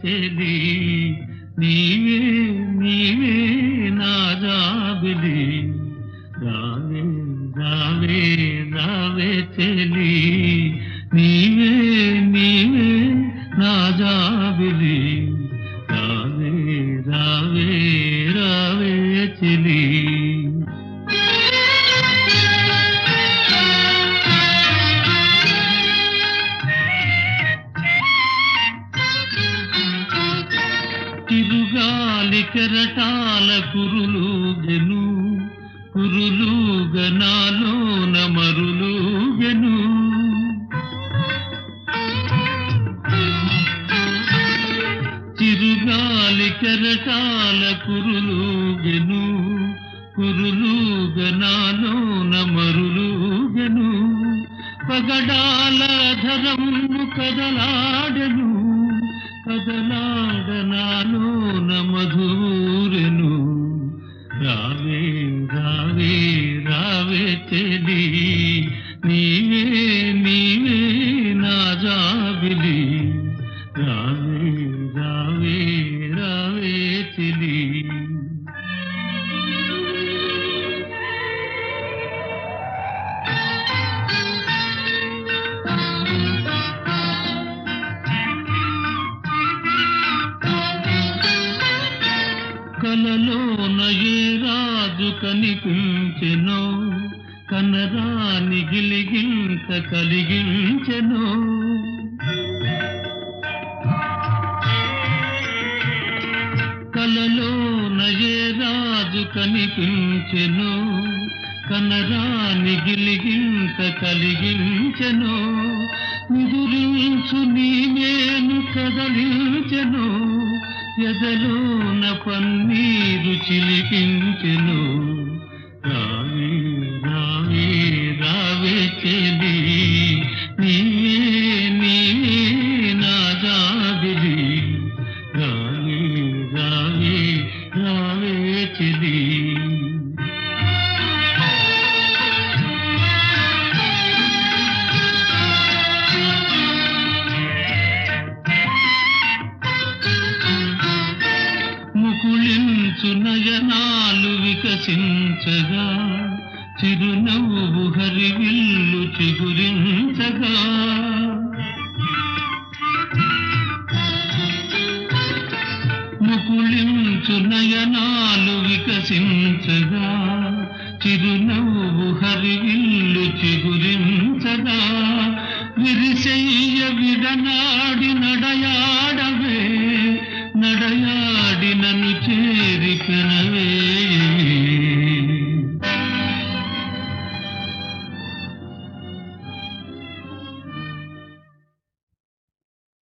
చెలి నీవే నీవే నా జాబిలి రావే రావే రావే చెలి నీవే నీవే నా జాబిలి రావే రావే రావే చెలి తిరుగాలి కెరటాల కురులు గెను కురులు గనాలో నమరులు గెను చిరుగాలి కెరటాల కురులు గెను కురులు గనాలో నమరులు గెను పగడాల ధరము కదలాడెను కదలాడనాలో నమధూరెను రావే రావే రావే చెలి నీవే నీవే నా జాబిలి రావే రావే రావే చెలి కలలోన ఏ రాజు కనిపించెనో కనరాని గిలిగింత కలిగించెనో కలలోన ఏ రాజు కనిపించెనో కనరాని గిలిగింత కలిగించెనో నిదురించు నీవేను కదలించెను ఎదలోన పన్నీరు చిలికించెను రావే రావే రావే చెలి నీవే నీవే నా జాబిలి రావే రావే రావే చెలి ముకుళించు నయనాలు వికసించగా చిరునవ్వు హరివిల్లు చిగురించగా ముకుళించు నయనాలు వికసించగా చిరునవ్వు హరివిల్లు చిగురించగా విరిసెయ్య విడనాడి నడయాడవే నడయాడి నన్ను చేరి పెనవే